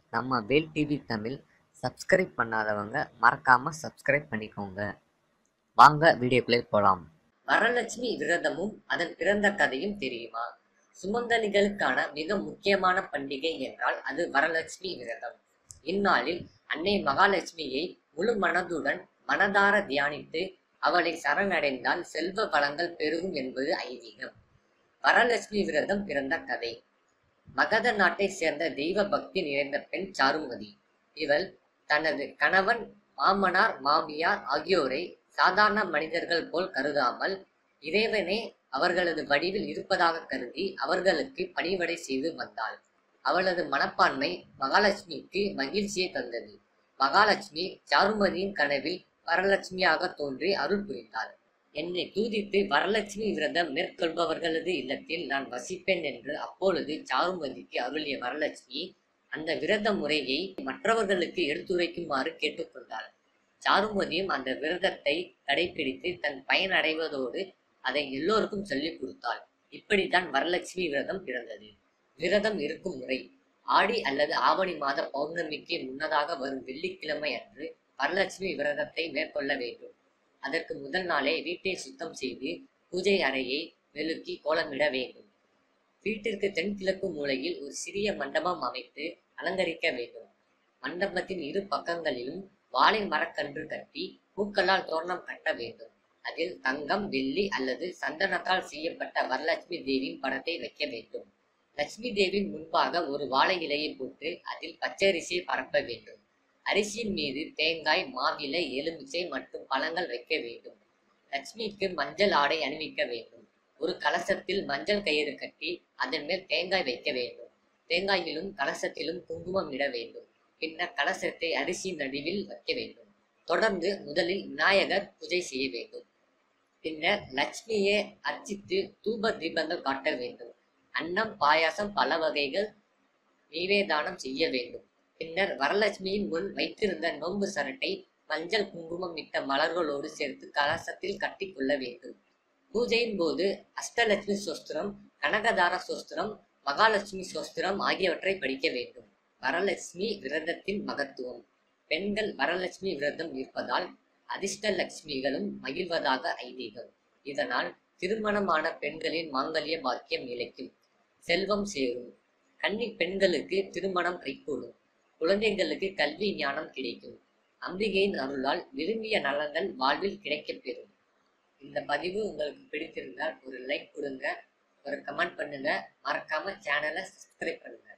நம்ம வேல் TV Tamil subscribe பண்ணாதவங்க மறக்காம சப்ஸ்கிரைப் பண்ணிக்கோங்க வாங்க வீடியோக்குள்ளே போலாம் வரலட்சுமி விரதமும் அதன் பிறந்த கதையும் தெரியுமா சுமங்கலிகளுக்கான மிக முக்கியமான பண்டிகை என்றால் அது வரலட்சுமி விரதம் இந்நாளில் அன்னை மகாலட்சுமியை முழு மனதுடன் மனதார தியானித்து அவளை சரணடைந்தால் செல்வ வளங்கள் பெருகும் என்பது ஐதீகம் வரலட்சுமி விரதம் பிறந்த கதை மகத நாட்டை சேர்ந்த தெய்வ பக்தி நிறைந்த பெண் சாருமதி இவள் தனது கணவன் மாமனார் மாமியார் ஆகியோரை சாதாரண மனிதர்கள் போல் கருதாமல் இறைவனே அவர்களது வடிவில் இருப்பதாக கருதி அவர்களுக்கு பணிவடை செய்து வந்தாள் அவளது மனப்பான்மை மகாலட்சுமிக்கு மகிழ்ச்சியை தந்தது மகாலட்சுமி சாருமதியின் கனவில் வரலட்சுமியாக தோன்றி அருள் புரிந்தாள் என்னை தூதித்து வரலட்சுமி விரதம் மேற்கொள்பவர்களது இல்லத்தில் நான் வசிப்பேன் என்று அப்பொழுது சாருமதிக்கு அருளிய வரலட்சுமி அந்த விரத முறையை மற்றவர்களுக்கு எடுத்துரைக்குமாறு கேட்டுக்கொண்டாள் சாருமதியும் அந்த விரதத்தை கடைபிடித்து தன் பயன் அடைவதோடு அதை எல்லோருக்கும் சொல்லிக் கொடுத்தாள் இப்படித்தான் வரலட்சுமி விரதம் பிறந்தது விரதம் இருக்கும் முறை ஆடி அல்லது ஆவணி மாத பௌர்ணமிக்கு முன்னதாக வரும் வெள்ளிக்கிழமை அன்று வரலட்சுமி விரதத்தை மேற்கொள்ள வேண்டும் அதற்கு முதல் நாளே வீட்டை சுத்தம் செய்து பூஜை அறையை வெளுக்கி கோலமிட வேண்டும் வீட்டிற்கு தென்கிழக்கு மூலையில் ஒரு சிறிய மண்டபம் அமைத்து அலங்கரிக்க வேண்டும் மண்டபத்தின் இரு பக்கங்களிலும் வாழை மரக்கன்று கட்டி பூக்களால் தோரணம் கட்ட வேண்டும் அதில் தங்கம் வெள்ளி அல்லது சந்தனத்தால் செய்யப்பட்ட வரலட்சுமி தேவியின் படத்தை வைக்க வேண்டும் லட்சுமி தேவியின் முன்பாக ஒரு வாழை இலையை போட்டு அதில் பச்சரிசியை பரப்ப வேண்டும் அரிசியின் மீது தேங்காய் மாவிலை எலுமிச்சை மற்றும் பழங்கள் வைக்க வேண்டும் லட்சுமிக்கு மஞ்சள் ஆடை அணிவிக்க வேண்டும் ஒரு கலசத்தில் மஞ்சள் கயிறு கட்டி அதன் மேல் தேங்காய் வைக்க வேண்டும் தேங்காயிலும் கலசத்திலும் குங்குமம் இட வேண்டும் பின்னர் கலசத்தை அரிசி நடுவில் வைக்க வேண்டும் தொடர்ந்து முதலில் விநாயகர் பூஜை செய்ய வேண்டும் பின்னர் லட்சுமியை அர்ச்சித்து தூப தீபங்கள் காட்ட வேண்டும் அன்னம் பாயாசம் பல வகைகள் நிவேதானம் செய்ய வேண்டும் பின்னர் வரலட்சுமியின் முன் வைத்திருந்த நோன்பு சரட்டை மஞ்சள் குங்குமம் இட்ட மலர்களோடு சேர்த்து கலசத்தில் கட்டி கொள்ள வேண்டும் பூஜையின் போது அஷ்டலட்சுமி சோஸ்திரம் கனகதார சோஸ்திரம் மகாலட்சுமி சோஸ்திரம் ஆகியவற்றை படிக்க வேண்டும் வரலட்சுமி விரதத்தின் மகத்துவம் பெண்கள் வரலட்சுமி விரதம் இருப்பதால் அதிர்ஷ்டலட்சுமிகளும் மகிழ்வதாக ஐதீகம் இதனால் திருமணமான பெண்களின் மாங்கல்ய பாக்கியம் நிலைக்கும் செல்வம் சேரும் கன்னி பெண்களுக்கு திருமணம் கைகூடும் குழந்தைகளுக்கு கல்வி ஞானம் கிடைக்கும் அம்பிகையின் அருளால் விரும்பிய நலன்கள் வாழ்வில் கிடைக்கப் பெறும் இந்த பதிவு உங்களுக்கு பிடித்திருந்தால் ஒரு லைக் கொடுங்க ஒரு கமெண்ட் பண்ணுங்க மறக்காம சேனலை சப்ஸ்கிரைப் பண்ணுங்க